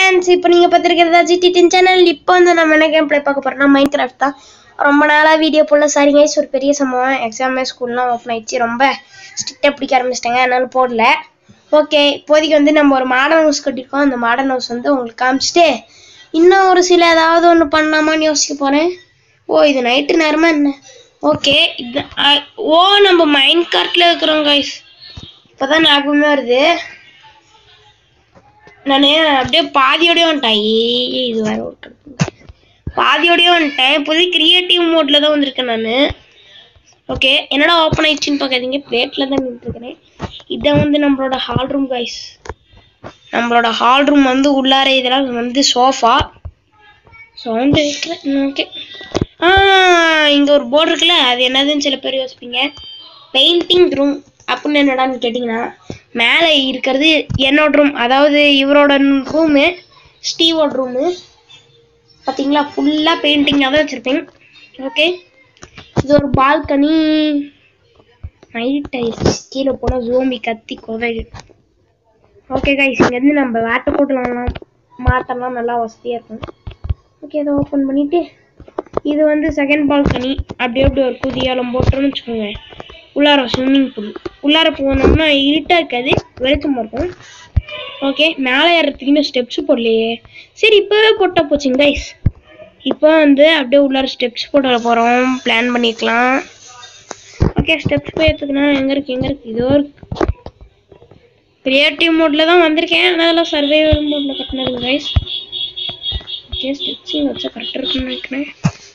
Friends இப்போ நீங்கள் பார்த்துருக்கிறதா GT டின் channel இப்போ வந்து நம்ம என்ன கேம் ப்ளே பார்க்க போகிறோம்னா மைண்ட் கிராஃப்ட் தான் ரொம்ப நாளாக வீடியோ போடல சாரி கைஸ் ஒரு பெரிய சம்பவம் எக்ஸாமே ஸ்கூல்லாம் ஓப்பன் ஆயிடுச்சு ரொம்ப ஸ்ட்ரிக்டாக பிடிக்க ஆரம்பிச்சிட்டாங்க அதனால போடல ஓகே இப்போதைக்கு வந்து நம்ம ஒரு மாடர்ன் ஹவுஸ் கட்டியிருக்கோம் அந்த மாடர்ன் ஹவுஸ் வந்து உங்களுக்கு காமிச்சிட்டு இன்னும் ஒரு சில ஏதாவது ஒன்று பண்ணலாமான்னு யோசிக்க போகிறேன் ஓ இது நைட்டு நேரமா என்ன ஓகே இது அ- ஓ நம்ம மைண்ட் கார்ட்டில் இருக்கிறோம் கைஸ் இப்போதான் ஞாபகமே வருது நான் அப்படியே பாதியோடய வந்துட்டேன் ஏய் இது வேற ஒரு கடுப்பு. பாதியோடய வந்துட்டேன் இப்போதைக்கு கிரியேட்டிவ் மோட்ல தான் வந்திருக்கேன் நான் ஓகே என்னடா ஓப்பன் ஆயிடுச்சுன்னு பார்க்காதீங்க பிளேட்டில் தான் நின்றுருக்கிறேன் இதான் வந்து நம்மளோட ஹால் ரூம் கைஸ் நம்மளோட ஹால் ரூம் வந்து உள்ளார இதெல்லாம் வந்து சோஃபா சவுண்டு வைக்கல ஓகே ஆ இங்கே ஒரு போர்டு இருக்குல்ல அது என்னதுன்னு சில பேர் யோசிப்பீங்க பெயிண்டிங் ரூம் அப்படின்னு என்னடான்னு கேட்டிங்கன்னா மேலே இருக்கிறது என்னோட ரூம் அதாவது இவரோட ரூமு ஸ்டீவோட ரூமு பார்த்தீங்களா ஃபுல்லாக பெயிண்டிங்காக தான் வச்சுருப்பேன் ஓகே இது ஒரு பால்கனி நைட் ஆயிடுச்சு கீழே போனால் ஜோம்பி கத்தி கொதகு ஓகே கைஸ் இங்கேருந்து நம்ம வேட்டை போட்டுலாம் மாட்டலாம் நல்லா வசதியாக இருக்கும் ஓகே இதை ஓப்பன் பண்ணிவிட்டு இது வந்து செகண்ட் பால்கனி அப்படியே அப்படி ஒரு குதியாலம் போட்டோம்னு வச்சுக்கோங்க உள்ளார ஸ்விம்மிங் பூல் உள்ளார போனோம்னா இருட்டாக இருக்காது வெளிச்சமாக இருக்கும் ஓகே மேலே ஏறதுக்கு இன்னும் ஸ்டெப்ஸ் போடலையே சரி இப்போவே போட்டால் போச்சுங்க கைஸ் இப்போ வந்து அப்படியே உள்ளார ஸ்டெப்ஸ் போட போகிறோம் பிளான் பண்ணிக்கலாம் ஓகே ஸ்டெப்ஸ் போய் எடுத்துக்கினா எங்கே இருக்குது எங்கே இருக்குது இதோ இருக்கு கிரியேட்டிவ் மோடில் தான் வந்திருக்கேன் ஆனால் அதெல்லாம் சர்வைவல் மோடில் கட்டினது கைஸ் ஓகே ஸ்டெப்ஸிங் வச்சா கரெக்டாக இருக்குன்னு நினைக்கிறேன்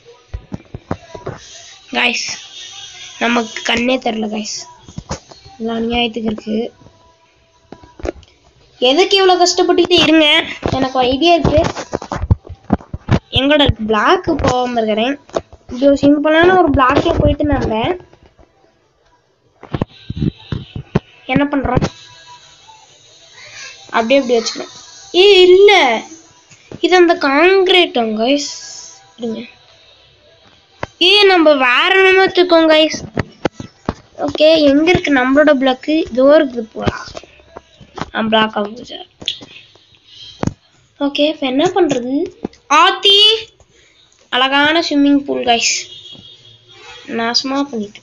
கைஸ் நமக்கு கண்ணே தெரில கைஸ் எல்லாம் அநியாயத்துக்கு இருக்கு எதுக்கு இவ்வளோ கஷ்டப்பட்டுக்கிட்டு இருங்க எனக்கு ஒரு ஐடியா இருக்கு எங்களோட பிளாக்கு போகாம இருக்கிறேன் இப்படி ஒரு சிம்பிளான ஒரு பிளாக்ல போயிட்டு நம்ம என்ன பண்றோம் அப்படியே அப்படி வச்சுக்கிறோம் ஏ இல்ல இது அந்த காங்கிரீட்டும் கைஸ் இருங்க ஏ நம்ம வேற என்னமோ வச்சுக்கோங்க கைஸ் ஓகே எங்க இருக்கு நம்மளோட பிளாக்கு இதோ இருக்குது போலா பிளாக் ஆஃப் ஓகே இப்போ என்ன பண்றது ஆத்தி அழகான ஸ்விம்மிங் பூல் கைஸ் நாசமா பண்ணிட்டு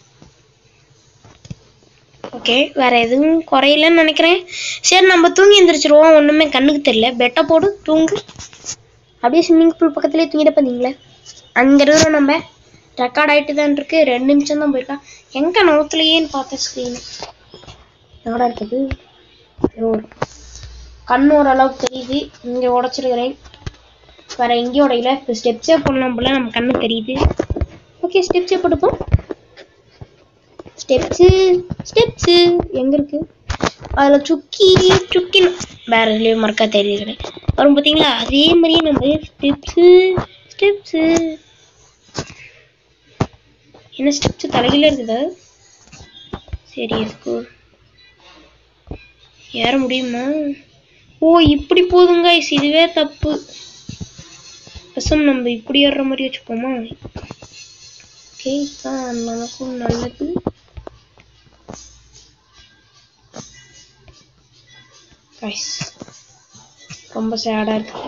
ஓகே வேற எதுவும் குறையலன்னு நினைக்கிறேன் சரி நம்ம தூங்கி எந்திரிச்சிருவோம் ஒண்ணுமே கண்ணுக்கு தெரியல பெட்டை போடு தூங்கு அப்படியே ஸ்விம்மிங் பூல் பக்கத்துலேயே தூங்கிட்டு பண்ணீங்களே அங்க இருக்கிறோம் நம்ம ரெக்கார்ட் ஆயிட்டு தான் இருக்கு ரெண்டு நிமிஷம் தான் போயிருக்கா எங்க நோத்துலையேன்னு பார்த்தேன் ஸ்க்ரீன் எங்கடா இருக்குது இதோ இருக்கு. கண்ணு ஓரளவுக்கு தெரியுது இங்க உடைச்சிருக்கிறேன் வேற எங்கேயும் உடையல இப்போ ஸ்டெப்ஸே போடலாம் போல நம்ம கண்ணு தெரியுது ஓகே ஸ்டெப்ஸே போட்டுப்போம் ஸ்டெப்ஸு ஸ்டெப்ஸு எங்க இருக்கு அதுல சுக்கி சுக்கி வேற இதுலயும் மறக்கா தெரியுது வரும் பாத்தீங்களா அதே மாதிரியே நம்ம ஸ்டெப்ஸு ஸ்டெப்ஸு என்ன ஸ்டெப்ஸ் தலைகீழ இருக்குதா சரி இருக்கு ஏற முடியுமா ஓ இப்படி போதுங்க guys, இதுவே தப்பு பசம் நம்ம இப்படி ஏறுற மாதிரி வச்சுப்போமா ஓகே தான் நமக்கும் நல்லது guys ரொம்ப சேடா இருக்கு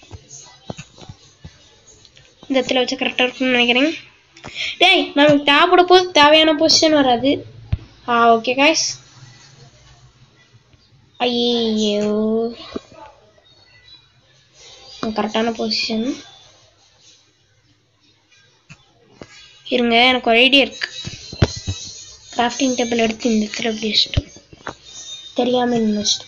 இந்த இடத்துல வச்சா கரெக்டாக இருக்கும்னு நினைக்கிறேன் டேய் நமக்கு தேவைப்பட போது தேவையான பொசிஷன் வராது ஆ ஓகே காய்ஸ் ஐயோ கரெக்டான பொசிஷன் இருங்க எனக்கு ஒரு ஐடியா இருக்கு கிராஃப்டிங் டேபிள் எடுத்து இந்த இடத்துல அப்படி வச்சுட்டோம் தெரியாம நின்று வச்சுட்டோம்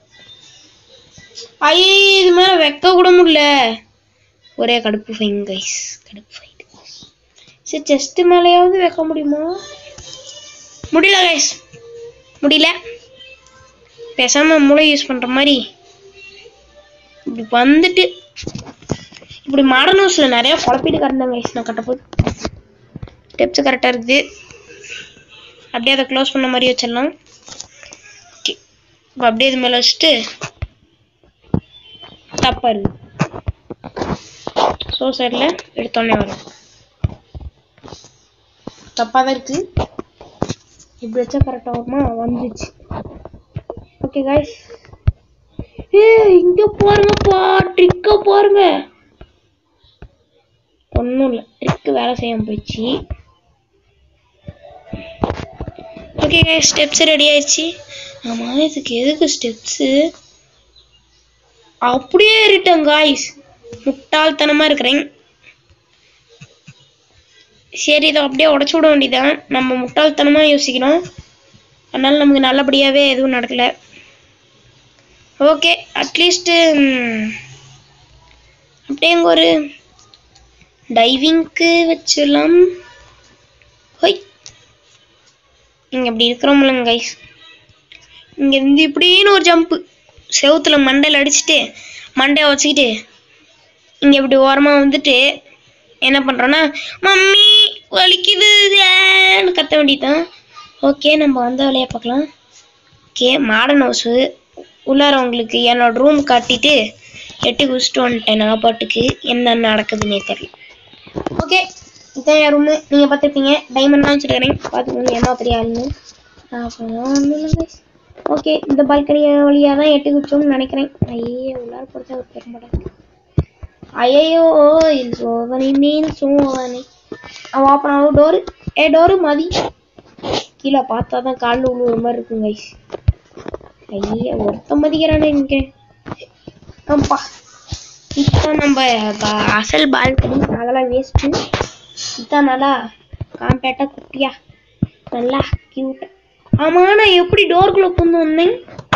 ஐயே இது மேலே வைக்க கூட முடியல ஒரே கடுப்பு ஃபைன் கைஸ் கடுப்பு ஃபைன் சரி செஸ்ட் மேலேயாவது வைக்க முடியுமா முடியல கைஸ் முடியல பேசாம மூளை யூஸ் பண்ற மாதிரி இப்படி வந்துட்டு இப்படி மாடர்ன் ஹவுஸ்ல நிறைய குழப்பிட்டு கிடந்தேன் கைஸ் நான் கட்டப்போது ஸ்டெப்ஸ் கரெக்டாக இருக்குது அப்படியே அதை க்ளோஸ் பண்ண மாதிரி வச்சிடலாம் ஓகே இப்போ அப்படியே இது மேலே வச்சுட்டு தப்பாக இருக்குது ஸோ சைடில் எடுத்தோடனே வரும் தப்பாக தான் இருக்குது இப்படி வச்சா கரெக்டாக வருமா வந்துச்சு ஓகே காய்ஸ் ஏ இங்க பாருங்கப்பா ட்ரிக்க பாருங்க ஒன்றும் இல்லை ட்ரிக்கு வேலை செய்யாம போயிடுச்சு ஓகே ஸ்டெப்ஸ் ரெடி ஆயிடுச்சு ஆமா இதுக்கு எதுக்கு ஸ்டெப்ஸு அப்படியே ஏறிட்டேன் காய்ஸ் முட்டாள்தனமா இருக்கிறேன் சரி இதை அப்படியே உடச்சு விட வேண்டியதான் நம்ம முட்டாள்தனமா யோசிக்கிறோம் அதனால நமக்கு நல்லபடியாவே எதுவும் நடக்கல ஓகே அட்லீஸ்ட் அப்படியே இங்க ஒரு டைவிங்க்கு வச்சிடலாம் ஹொய் இங்க இப்படி இருக்கிறோம்லங்க கைஸ் இங்க இருந்து இப்படின்னு ஒரு ஜம்ப்பு செவுத்துல மண்டையில அடிச்சுட்டு மண்டையை வச்சுக்கிட்டு இங்க இப்படி ஓரமா வந்துட்டு என்ன பண்றோம்னா மம்மி வலிக்குதுன்னு கத்த வேண்டியதுதான் ஓகே நம்ம வந்த வேலையை பார்க்கலாம் ஓகே மாடர்ன் ஹவுஸு உள்ளார உங்களுக்கு என்னோட ரூம் காட்டிட்டு எட்டு குடிச்சிட்டு வந்துட்டேன் நான் பாட்டுக்கு என்ன நடக்குதுன்னே தெரியல ஓகே இதான் என் ரூமு நீங்கள் பார்த்துருப்பீங்க டைமண்ட்லாம் வச்சுருக்கிறேன் பார்த்துக்கோங்க என்ன பெரிய ஆளுன்னு ஒன்றும் இல்லைங்க ஓகே இந்த பால்கனி வழியாக தான் எட்டு குச்சோம்னு நினைக்கிறேன் ஐயே உள்ளார பொறுத்த ஒரு பெரும்படம் ஐயோ இது சோதனை மீன் சோதனை அவன் ஓப்பன் ஆகும் டோரு ஏ டோரு மதி கீழே பார்த்தா தான் காலில் உழுவுற மாதிரி இருக்கும் கைஸ் ஐயா ஒருத்த மதிக்கிறானே இங்க அப்பா இதான் நம்ம ப- அசல் பால்கனி அதெல்லாம் வேஸ்ட்டு இதான் நல்லா காம்பேக்டா குட்டியா நல்லா கியூட் ஆமா நான் எப்படி டோருக்குள்ள கொண்டு வந்தேன்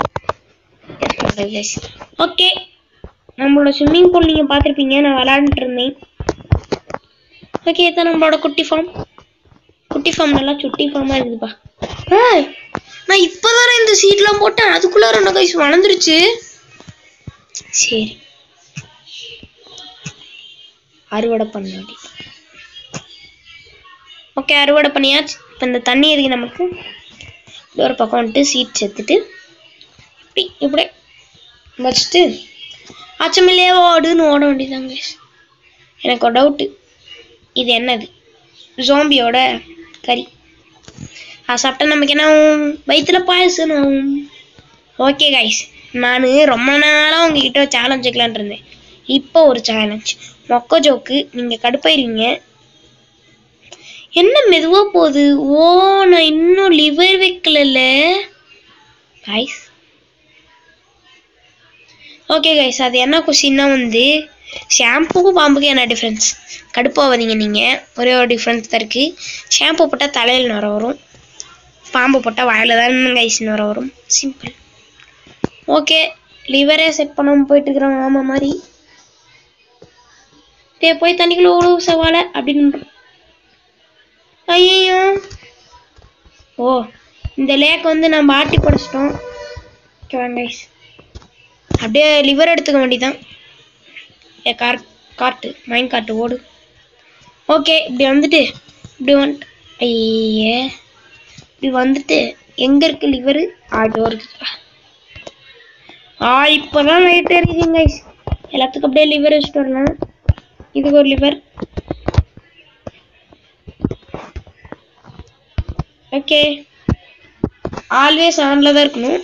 ஓகே நம்மளோட ஸ்விம்மிங் பூல் நீங்க பார்த்திருப்பீங்க நான் விளையாண்டுட்டு இருந்தேன் ஓகே இதான் நம்மளோட குட்டி ஃபார்ம் குட்டி ஃபார்ம் நல்லா சுட்டி ஃபார்மா இருக்குதுப்பா ஏய், நான் இப்போதானே இந்த சீட்லாம் போட்டேன் அதுக்குள்ள ரெண்டு கைஸ் வளர்ந்துருச்சு சரி அறுவடை பண்ண வேண்டியது ஓகே அறுவடை பண்ணியாச்சு இப்போ இந்த தண்ணி எதுக்கு நமக்கு இப்படி ஒரு பக்கம் வந்துட்டு சீட் சேர்த்துட்டு இப்படி இப்படி வச்சுட்டு அச்சமில்லையே ஓடுன்னு ஓட வேண்டியதாங்க எனக்கு ஒரு டவுட்டு இது என்னது ஜோம்பியோட கறி அது சாப்பிட்டா நமக்கு என்ன ஆகும்? வயித்துல பாயசம் ஆகும் ஓகே கைஸ் நான் ரொம்ப நாளாக உங்ககிட்ட சேலஞ்ச் வைக்கலான் இருந்தேன் இப்போ ஒரு சேலஞ்ச் மொக்க ஜோக்கு நீங்கள் கடுப்பாயிருவீங்க என்ன மெதுவா போகுது ஓ நான் இன்னும் லிவர் வைக்கலல்ல கைஸ் ஓகே கைஸ் அது என்ன கொஸ்டின்னா வந்து ஷாம்புக்கும் பாம்புக்கும் என்ன டிஃப்ரென்ஸ் கடுப்பாகாதீங்க நீங்கள் ஒரே ஒரு டிஃப்ரென்ஸ் தான் இருக்குது ஷாம்பு போட்டால் தலையில் நுர வரும் பாம்பு போட்டால் வாயில் தான் கைஸ் நுர வரும் சிம்பிள் ஓகே லிவரே செட் பண்ணாமல் போயிட்டு இருக்கிறோம் ஆமா மாதிரி டே போய் தண்ணிக்குள்ள ஓடு சவாலை அப்படின்னு ஐயோ ஓ இந்த லேக் வந்து நம்ம ஆட்டி படைச்சிட்டோம் கைஸ் அப்படியே லிவர் எடுத்துக்க வேண்டியதான் ஏ கார் காட்டு மைன் காட்டு ஓடு ஓகே இப்படி வந்துட்டு இப்படி வந்துட்டு ஐயே இப்படி வந்துட்டு எங்க இருக்கு லிவர் ஆட்டோ இருக்குப்பா ஆ இப்போதான் லைட் எரியுதுங்க guys. எல்லாத்துக்கும் அப்படியே லிவர் வச்சுட்டு வரலாம் இதுக்கு ஒரு லிவர் ஓகே ஆல்வேஸ் ஆன்ல தான் இருக்கணும்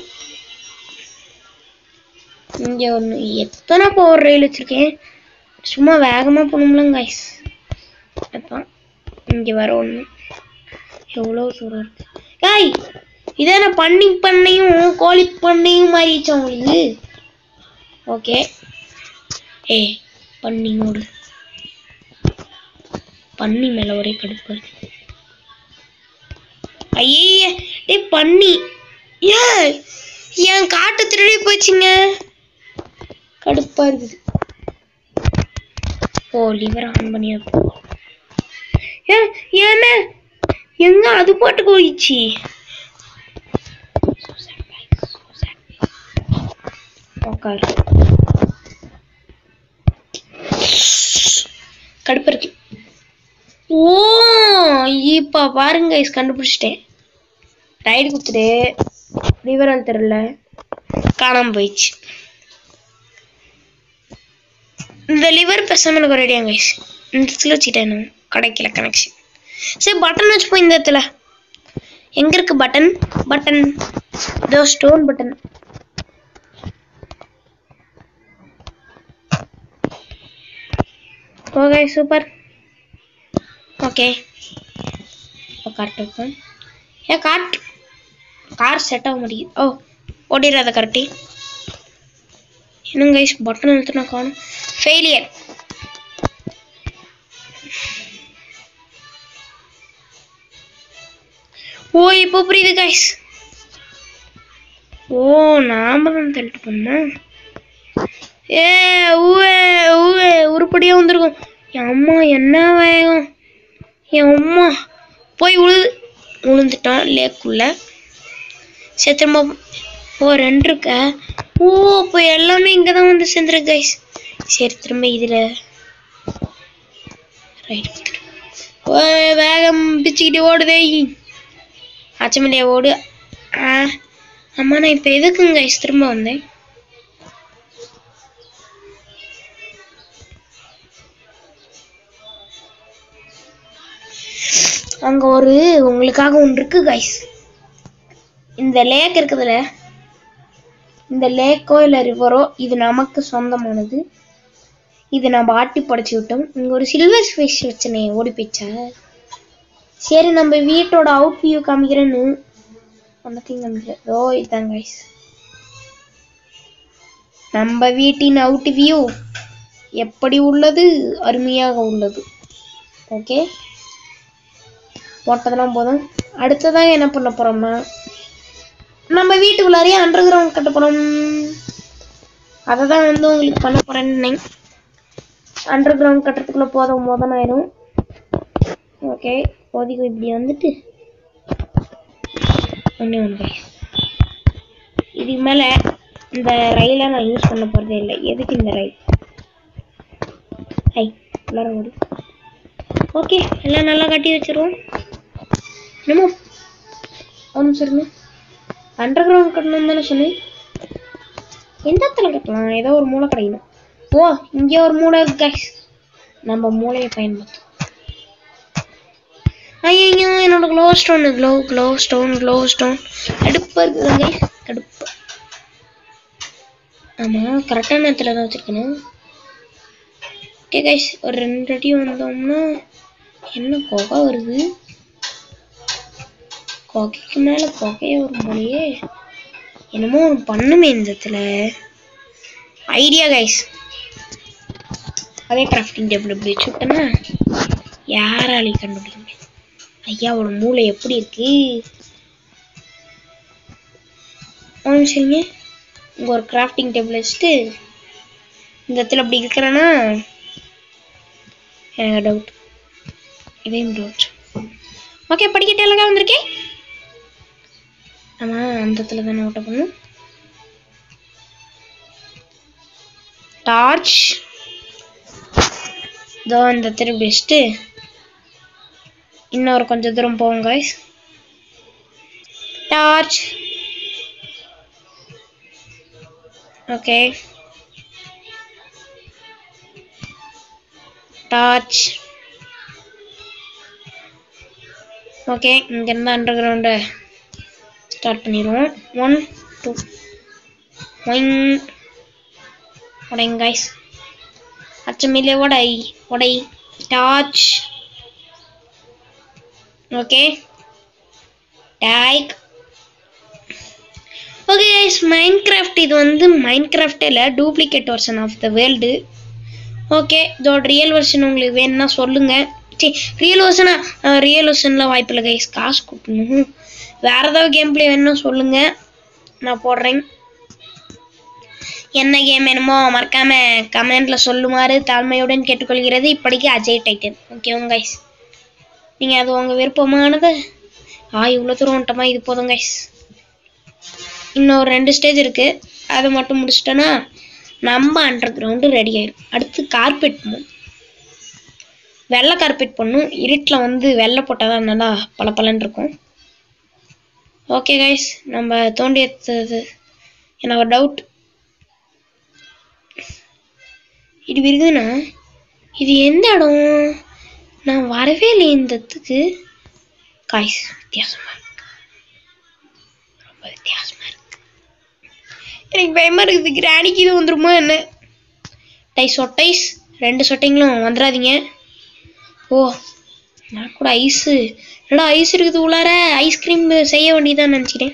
இங்க ஒன்று எத்தனை பவர் ரயில் வச்சிருக்கேன் சும்மா வேகமா போகணும்லங்க கைஸ் அதான் இங்க வர ஒன்று எவ்வளோ சூடாக இருக்கு காய் இதான பண்ணி பண்ணையும் கோழி பண்ணையும் மாறிடுச்சா உங்களுக்கு ஓகே ஏய் பண்ணி ஓடு பன்னி மேல ஒரே கடுப்பு இருக்கு ஐயே டேய் பன்னி ஏ என் காட்டு திருடி போச்சுங்க கடுப்பா இருக்குது ஓ லிவர் ஆன் பண்ணியா ஏன் ஏமே எங்க அது பாட்டு போயிடுச்சு உட்காரு கடுப்பு இருக்கு ஓ இப்ப பாருங்க guys, கண்டுபிடிச்சிட்டேன் ரைடு கொடுத்துட்டு விவரம் தெரியல காணாம போயிடுச்சு இந்த லிவர் பேசாம எனக்கு ஒரு ஐடியா கைஸ் இந்த இடத்துல வச்சுட்டேன் நான். கிடைக்கல கனெக்ஷன் சரி பட்டன் வச்சுப்போம் இந்த இடத்துல எங்க இருக்கு பட்டன் பட்டன் இதோ stone button okay super okay இப்போ கார் இருக்கும் ஏன் கார் கார் செட் ஆக மாட்டேங்குது ஓ ஓடிடாத கரெக்டி என்னங்க கைஸ் பட்டன் எடுத்து நான் காணும் ஃபெயிலியர் ஓ இப்போ புரியுது கைஸ் ஓ நாம தான் தள்ளிட்டு போனோம் ஏ ஊவே ஊவே உருப்படியாக வந்திருக்கும் என் அம்மா என்ன வேகம் என் அம்மா போய் விழு விழுந்துட்டான் லேக்குள்ள சரி திரும்ப ஓ ரெண்டு இருக்க ஓ இப்போ எல்லாமே இங்கே தான் வந்து சேர்ந்துருக்கு கைஸ் சரி திரும்ப இதில் ரைட் ஓ வேகம் பிச்சுக்கிட்டு ஓடுதே அச்சமல்லையா ஓடு ஆ அம்மா நான் இப்போ எதுக்குங்க கைஸ் திரும்ப வந்தேன் அங்க ஒரு உங்களுக்காக ஒன்று இருக்கு கைஸ் இந்த லேக் இருக்குதுல்ல இந்த லேக்கோ இல்ல ரிவரோ இது நமக்கு சொந்தமானது இது நம்ம ஆட்டி படைச்சு விட்டோம் இங்க ஒரு சில்வர் ஃபிஷ் வச்சனே ஓடி போயிச்சா சரி நம்ம வீட்டோட அவுட் வியூ காமிக்கிறேன்னு ஒன்றத்தையும் காமிக்கிறேன் ஓ இதான் கைஸ் நம்ம வீட்டின் அவுட் வியூ எப்படி உள்ளது அருமையாக உள்ளது ஓகே போட்டதெல்லாம் போதும் அடுத்ததான் என்ன பண்ண போறோம்னா நம்ம வீட்டுக்குள்ளாரையே அண்டர் கிரவுண்ட் கட்ட போறோம் அதை தான் வந்து உங்களுக்கு பண்ண போறேன்னு அண்டர் கிரவுண்ட் கட்டுறதுக்குள்ள போதும் மோதன் ஆயிரும் ஓகே இப்போதைக்கு இப்படி வந்துட்டு ஒன்றே ஒன்று இதுக்கு மேலே இந்த ரயிலை நான் யூஸ் பண்ண போகிறதே இல்லை எதுக்கு இந்த ரயில் ஐ உள்ளார ஓடு ஓகே எல்லாம் நல்லா கட்டி வச்சிருவோம் என்னமோ ஒரு நிமிஷம் இருங்க அண்டர் கிரவுண்ட் கட்டணும் தானே சொன்னேன் எந்த இடத்துல கட்டலாம் ஏதோ ஒரு மூளை கிடைக்கணும் ஓ இங்கே ஒரு மூளை இருக்கு guys. நம்ம மூளையை பயன்படுத்தும் ஐயோ என்னோட glowstone glow glowstone glowstone கடுப்பாக இருக்குதுங்க கடுப்பு ஆமாம் கரெக்டான இடத்துல தான் வச்சுருக்கேன் ஓகே கைஸ் ஒரு ரெண்டு அடி வந்தோம்னா என்ன புகை வருது புகைக்கு மேலே புகையே வரும் போலயே என்னமோ ஒன்று பண்ணுமே இந்த இடத்துல ஐடியா கைஸ் அதே கிராஃப்டிங் டேபிள் இப்படி வச்சு விட்டோன்னா யாராலையும் கண்டுபிடிக்க முடியாது ஐயாவோட மூளை எப்படி இருக்கு ஒரு நிமிஷங்க இங்கே ஒரு கிராஃப்டிங் டேபிள் வச்சுட்டு இந்த இடத்துல அப்படி இருக்கிறேன்னா எனக்கு டவுட் இதையும் டவுட் ஓகே படிக்கட்டு அழகா வந்திருக்கேன் ஆமா அந்த இடத்துல தானே ஓட்ட பண்ணும் டார்ச் இதோ இந்த திரும்பி வச்சுட்டு இன்னொரு கொஞ்சம் தூரம் போவோம் guys torch okay torch okay இங்கேருந்து அண்டர் கிரவுண்டை ஸ்டார்ட் பண்ணிடுவோம் ஒன் டூ ஒன் உடைங்க கைஸ் அச்சமில்லை உடை உடை டார்ச் ஓகே டைக் ஓகே கைஸ் மைன்கிராஃப்ட் இது வந்து மைன்கிராஃப்ட் இல்லை duplicate version of the world okay இதோட ரியல் வெர்ஷன் உங்களுக்கு வேணும்னா சொல்லுங்க சரி ரியல் வெர்ஷனா ரியல் வெர்ஷனில் வாய்ப்பு இல்லை கைஸ் காசு கொடுக்கணும் வேற ஏதாவது கேம் பிளே வேணும்னா சொல்லுங்க நான் போடுறேன் என்ன கேம் வேணுமோ மறக்காம கமெண்ட்ல சொல்லுமாறு தாழ்மையுடன் கேட்டுக்கொள்கிறது இப்படிக்கு அஜய் டைட்டன் ஓகேவா கைஸ் நீங்க அது உங்க விருப்பமானது ஆ இவ்வளோ தூரம் வந்துட்டோமா இது போதும் கைஸ் இன்னும் ஒரு ரெண்டு ஸ்டேஜ் இருக்கு அதை மட்டும் முடிச்சிட்டோன்னா நம்ம அண்டர் கிரவுண்டு ரெடி ஆயிடும் அடுத்து கார்பெட் பண்ணும் வெள்ளை கார்பெட் பண்ணும் இருட்டில் வந்து வெள்ளை போட்டால் தான் நல்லா பல இருக்கும் ஓகே கைஸ் நம்ம தோண்டி எடுத்தது எனக்கு ஒரு டவுட் இது இருக்குதுன்னா இது எந்த இடம் நான் வரவே இல்லை இந்த இடத்துக்கு காய்ஸ் வித்தியாசமா இருக்கு ரொம்ப வித்தியாசமா இருக்கு எனக்கு பயமா இருக்குது கிராணிக்கு இது வந்துருமா என்ன டைஸ் ஒட்டைஸ் ரெண்டு சொட்டைங்களும் வந்துடாதீங்க ஓ நான் கூட ஐஸு என்னடா ஐஸ் இருக்குது உள்ளார ஐஸ்கிரீம் செய்ய வேண்டியதான்னு நினச்சிட்டேன்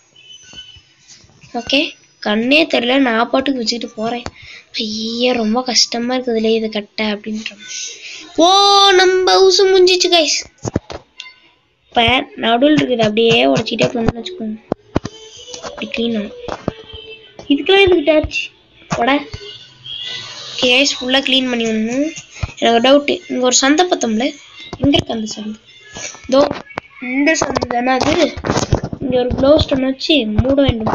ஓகே கண்ணே தெரில நான் பாட்டுக்கு வச்சுக்கிட்டு போகிறேன் ஐயா ரொம்ப கஷ்டமாக இருக்குதுல்ல இது கட்ட அப்படின்ற மாதிரி. ஓ நம்ம ஹவுஸு முடிஞ்சிச்சு கைஸ் இப்போ நடுவில் இருக்குது அப்படியே உடச்சிக்கிட்டே போகணும்னு வச்சுக்கோங்க அப்படி க்ளீன் ஆகும் இதுக்கெல்லாம் எதுக்கிட்ட ஆச்சு உட கேஸ் ஃபுல்லாக க்ளீன் பண்ணி விடணும் எனக்கு ஒரு டவுட்டு இங்கே ஒரு சந்தை பார்த்தோம்ல எங்கே இருக்கு அந்த சந்தை இதோ இந்த சந்தை தானே அது இங்கே ஒரு க்ளோ ஸ்டோன் வச்சு மூட வேண்டும்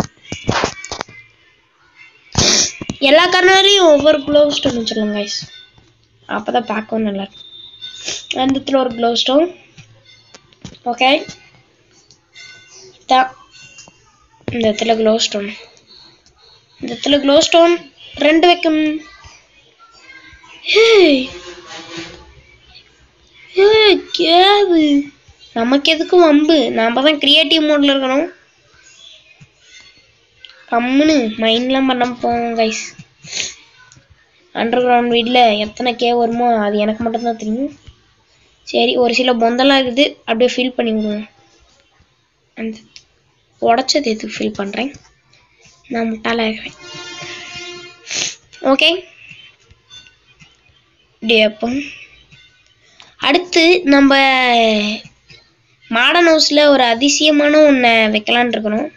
எல்லா கர்னர்லையும் ஒவ்வொரு க்ளோ ஸ்டோன் வச்சிடலாம் கைஸ் அப்போ தான் பார்க்கவும் நல்லா இருக்கும் அந்த இடத்துல ஒரு க்ளோ ஸ்டோன் ஓகே தான் இந்த இடத்துல க்ளோ ஸ்டோன் இந்த இடத்துல க்ளோ ஸ்டோன் ரெண்டு வைக்கணும் ஹேய் ஏய் கேவு நமக்கு எதுக்கும் வம்பு நாம தான் கிரியேட்டிவ் மோட்ல இருக்கணும் கம்முன்னு மைண்ட்லாம் பண்ண போவோம் கைஸ் அண்டர் கிரவுண்ட் வீட்டில் எத்தனை கே வருமோ அது எனக்கு மட்டும்தான் தெரியும் சரி ஒரு சில பொந்தெல்லாம் இருக்குது அப்படியே ஃபில் பண்ணி விடுவோம் அந்த உடச்சது எதுக்கு ஃபில் பண்ணுறேன் நான் முட்டாளாக இருக்கிறேன் ஓகே அப்போ அடுத்து நம்ம மாடர்ன் ஹவுஸில் ஒரு அதிசயமான ஒன்றை வைக்கலான் இருக்கணும்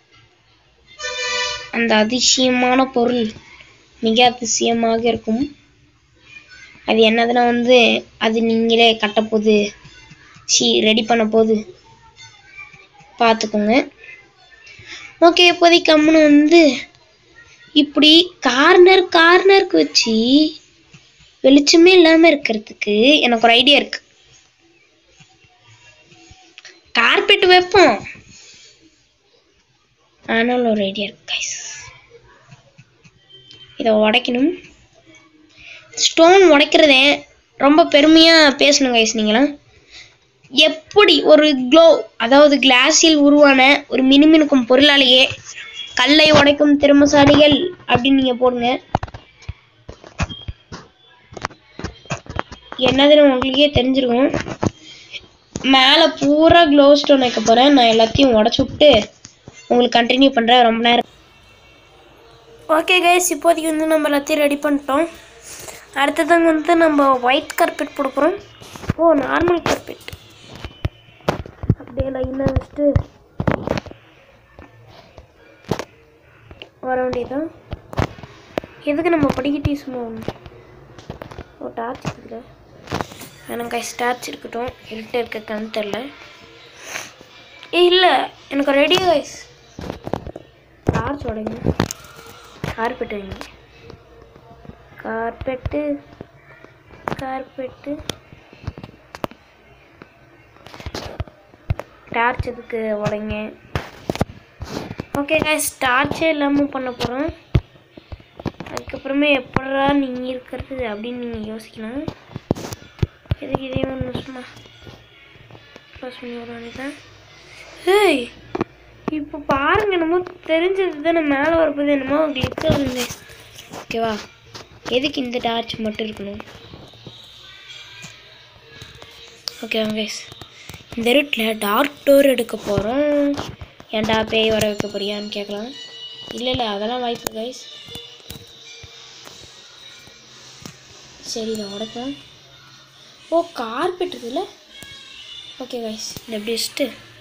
அந்த அதிசயமான பொருள் மிக அதிசயமாக இருக்கும் அது என்னதுன்னா வந்து அது நீங்களே கட்டப்போகுது சி ரெடி பண்ண போகுது பார்த்துக்கோங்க ஓகே இப்போதைக்கு கம்முன்னு வந்து இப்படி கார்னர் கார்னருக்கு வச்சு வெளிச்சமே இல்லாமல் இருக்கிறதுக்கு எனக்கு ஒரு ஐடியா இருக்கு கார்பெட் வைப்போம் ஆனாலும் ஒரு ஐடியா இருக்கு கைஸ் இதை உடைக்கணும் ஸ்டோன் உடைக்கிறதே ரொம்ப பெருமையாக பேசணும் கைஸ் நீங்களாம் எப்படி ஒரு க்ளோ அதாவது கிளாஸில் உருவான ஒரு மினுமினுக்கும் பொருளாலேயே கல்லை உடைக்கும் திறமசாலிகள் அப்படின்னு நீங்கள் போடுங்க என்னதுன்னு உங்களுக்கே தெரிஞ்சிருக்கும் மேலே பூரா க்ளோ ஸ்டோன் வைக்க போகிறேன் நான் எல்லாத்தையும் உடச்சி விட்டு உங்களுக்கு கண்டினியூ பண்ணுறேன் ரொம்ப நேரம் ஓகே கைஸ் இப்போதைக்கு வந்து நம்ம எல்லாத்தையும் ரெடி பண்ணிட்டோம் அடுத்ததாங்க வந்து நம்ம ஒயிட் கார்பெட் போட போகிறோம் ஓ நார்மல் கார்பெட் அப்படியே லைனாக வச்சுட்டு வர வேண்டியதுதான் எதுக்கு நம்ம படிக்கிட்டு யூஸ் பண்ணுவோம் ஓ டார்ச் இருக்குல்ல எனக்கு கைஸ் டார்ச் இருக்கட்டும் இருட்டு இருக்க கண் தெரில ஏ இல்லை எனக்கு ரெடி கைஸ் டார்ச் உடைங்க கார்பெட் வைங்க கார்பெட்டு கார்பெட்டு டார்ச் எதுக்கு உடைங்க ஓகே கைஸ் டார்ச்சே இல்லாமல் பண்ண போகிறோம் அதுக்கப்புறமே எப்படா நீங்கள் இருக்கிறது அப்படின்னு நீங்கள் யோசிக்கலாம் எதுக்கு இதே ஒன்று சும்மா க்ளோஸ் பண்ணி விட வேண்டியதான் ஏய் இப்போ பாருங்க என்னமோ தெரிஞ்சது தானே மேலே வரப்போது என்னமோ கிளிக் ஆகுது ஓகேவா எதுக்கு இந்த டார்ச் மட்டும் இருக்கணும் ஓகே கைஸ் இந்த இருட்டில் டார்க் டோர் எடுக்க போகிறோம் ஏன்டா பேய் வர வைக்க போறியான்னு கேட்கலாம் இல்லை இல்லை அதெல்லாம் வாய்ப்பு கைஸ் சரி இதை உடைக்கலாம் ஓ கார்பெட் இருக்குல்ல ஓகே கைஸ் இந்த எப்படி வச்சுட்டு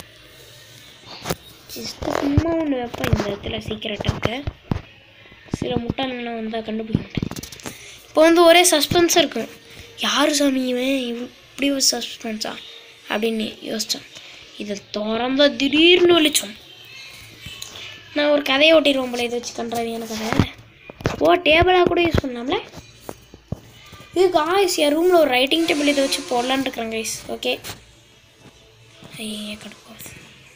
ஜஸ்ட்டு சும்மா ஒன்று வைப்பேன் இந்த இடத்துல சீக்கிரட்டாக இருக்க சில முட்டாளுங்களாம் வந்தால் கண்டுபிடிக்க மாட்டேன் இப்போ வந்து ஒரே சஸ்பென்ஸாக இருக்கும் யார் சாமி இவன் இவ்- இப்படி ஒரு சஸ்பென்ஸா அப்படின்னு யோசித்தேன் இதை திறந்தா திடீர்னு வெளிச்சம் நான் ஒரு கதையை ஓட்டிடுவோம் போல இதை வச்சு கண்டாவியான கதை ஓ டேபிளாக கூட யூஸ் பண்ணலாம்ல இது காய்ஸ் என் ரூமில் ஒரு ரைட்டிங் டேபிள் இதை வச்சு போடலான்னு இருக்கிறேன் கைஸ் ஓகே ஐயா கடுப்பாகுது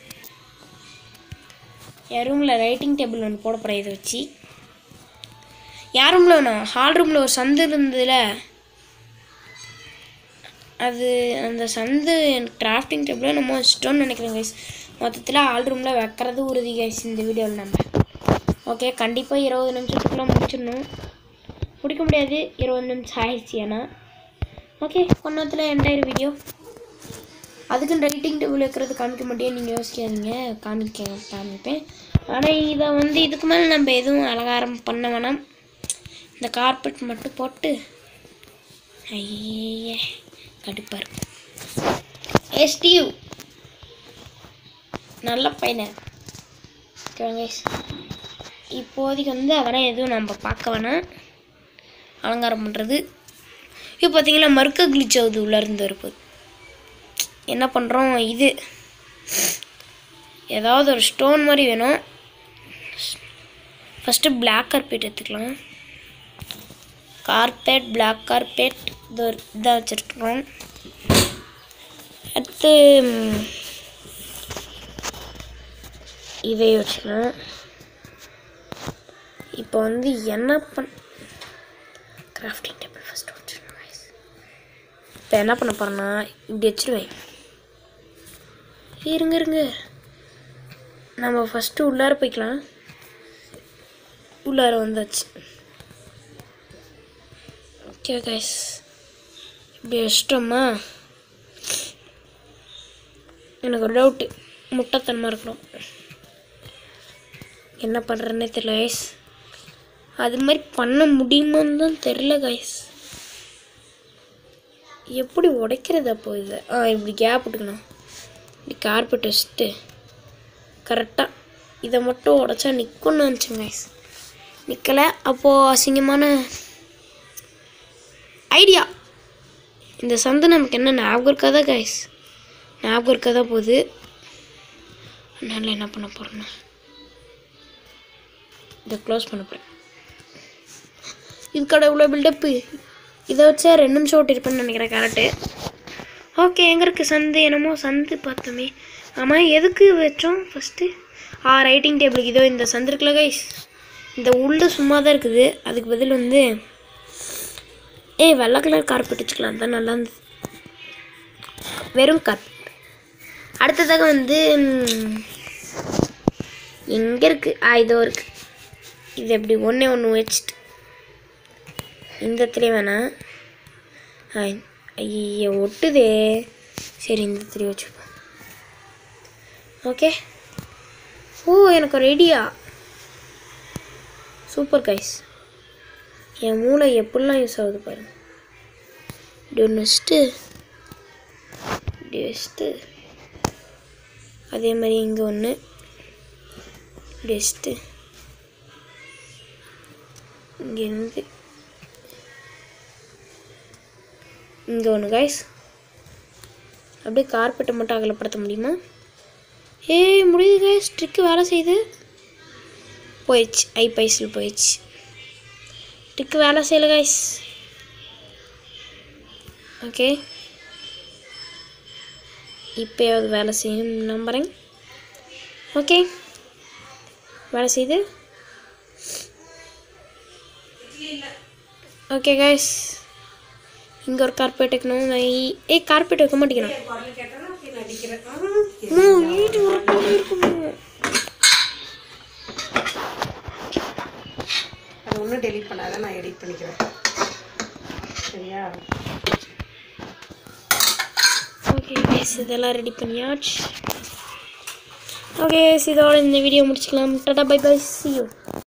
என் ரூமில் ரைட்டிங் டேபிள் ஒன்று போட போகிறேன் இதை வச்சு என் ரூமில் வேணும் ஹால் ரூமில் ஒரு சந்து இருந்ததுல அது அந்த சந்து கிராஃப்டிங் டேபிளில் நம்ம வச்சிட்டோம்னு நினைக்கிறேன் கைஸ் மொத்தத்தில் ஹால் ரூமில் வைக்கிறது உறுதி கைஸ் இந்த வீடியோவில் நம்ம ஓகே கண்டிப்பாக இருபது நிமிஷத்துக்குள்ளே முடிச்சிடணும் முடிக்க முடியாது இருபது நிமிஷம் ஆயிடுச்சு ஏன்னா ஓகே ஒன்றத்தில் என்டையர் வீடியோ அதுக்குன்னு ரைட்டிங் டேபிள் வைக்கிறது காமிக்க மாட்டேன் நீங்கள் யோசிக்காதீங்க காமிக்க காமிப்பேன் ஆனால் இதை வந்து இதுக்கு மேலே நம்ம எதுவும் அலங்காரம் பண்ண வேணாம் இந்த கார்பெட் மட்டும் போட்டு ஐயே கடுப்பாக இருக்கும் ஏ ஸ்டீவ் நல்ல பையனை ஓகேவா guys? இப்போதைக்கு வந்து அவனை எதுவும் நம்ம பார்க்க வேணாம் அலங்காரம் பண்ணுறது இப்போ பார்த்தீங்கன்னா மறுக்க கிளிச் ஆகுது உள்ளேருந்து வரும்போது என்ன பண்ணுறோம் இது ஏதாவது ஒரு ஸ்டோன் மாதிரி வேணும் ஃபஸ்ட்டு பிளாக் கார்பெட் எடுத்துக்கலாம் கார்பெட் பிளாக் கார்பெட் இது ஒரு இதாக வச்சுருக்குறோம் அடுத்து ம், இதை வச்சுக்கலாம் இப்போ வந்து என்ன பண் கிராஃப்டிங் டேபிள் ஃபஸ்ட்டு வச்சுருக்கோம் இப்போ என்ன பண்ண போகிறேன்னா இப்படி வச்சிருவேன் இருங்க இருங்க நம்ம ஃபஸ்ட்டு உள்ளார போய்க்கலாம் உள்ளார வந்தாச்சு ஓகே கைஸ் இப்படி வச்சிட்டோமா எனக்கு ஒரு டவுட்டு முட்டைத்தனமாக இருக்கிறோம் என்ன பண்ணுறேன்னே தெரியல கைஸ் அது மாதிரி பண்ண முடியுமான்னு தான் தெரில கைஸ் எப்படி உடைக்கிறது அப்போ இதை ஆ இப்படி கேப் விட்டுக்கணும் இப்படி கார்பெட் வச்சுட்டு கரெக்டாக இதை மட்டும் உடச்சா நிற்கும்னு நினச்சேன் கைஸ் நிற்கலை அப்போது அசிங்கமான ஐடியா இந்த சந்தை நமக்கு என்ன ஞாபகம் இருக்காதா கைஸ் ஞாபகம் இருக்காதா போகுது அதனால் என்ன பண்ண போகிறேன்னா இதை க்ளோஸ் பண்ண போகிறேன் இதுக்கட இவ்வளோ பில்டப்பு இதை வச்சா ரெண்டு நிமிஷம் ஓட்டிருப்பேன்னு நினைக்கிறேன் கரெக்டு ஓகே எங்கே இருக்குது சந்து என்னமோ சந்து பார்த்தோமே ஆமாம் எதுக்கு வச்சோம் ஃபஸ்ட்டு ஆ ரைட்டிங் டேபிளுக்கு இதோ இந்த சந்து இருக்குல்ல கைஸ் இந்த உள்ள சும்மா தான் இருக்குது அதுக்கு பதில் வந்து ஏய் வெள்ளை கலர் கார்பெட் வச்சுக்கலாம் தான் நல்லா இருந்தது வெறும் கார்பெட் அடுத்ததாக வந்து எங்கே இருக்குது ஆ இதோ இருக்குது இது எப்படி ஒன்றே ஒன்று வச்சுட்டு இந்த இடத்துல வேணாம் ஆ ஐயோ ஒட்டுதே சரி இந்த இடத்துல வச்சுப்போம் ஓகே ஓ எனக்கு ஒரு ஐடியா சூப்பர் கைஸ் என் மூளை எப்படிலாம் யூஸ் ஆகுது பாருங்க இப்படி ஒன்று வச்சுட்டு இப்படி வச்சுட்டு அதே மாதிரி இங்கே ஒன்று இப்படி வச்சுட்டு இங்கேருந்து இங்கே ஒன்று கைஸ் அப்படியே கார்பெட்டை மட்டும் அகலப்படுத்த முடியுமா ஏய் முடியுது கைஸ் ட்ரிக்கு வேலை செய்யுது போயிடுச்சு ஐ பைசில் போயிடுச்சு ட்ரிக்கு வேலை செய்யல கைஸ் ஓகே இப்போயாவது வேலை செய்யும் நம்புகிறேன் ஓகே வேலை செய்யுது ஓகே கைஸ் இங்கே ஒரு கார்பெட் வைக்கணும் நான் இ- ஏய் கார்பெட் வைக்க மாட்டேங்கிறேன் அம்மா, வீடு உருப்படி இருக்குமா? அது ஒன்றும் டெலீட் பண்ணாத நான் எடிட் பண்ணிக்கிறேன் சரியா ஓகே கைஸ் இதெல்லாம் ரெடி பண்ணியாச்சு ஓகே இதோட இந்த வீடியோ முடிச்சுக்கலாம் டாடா பை பை see you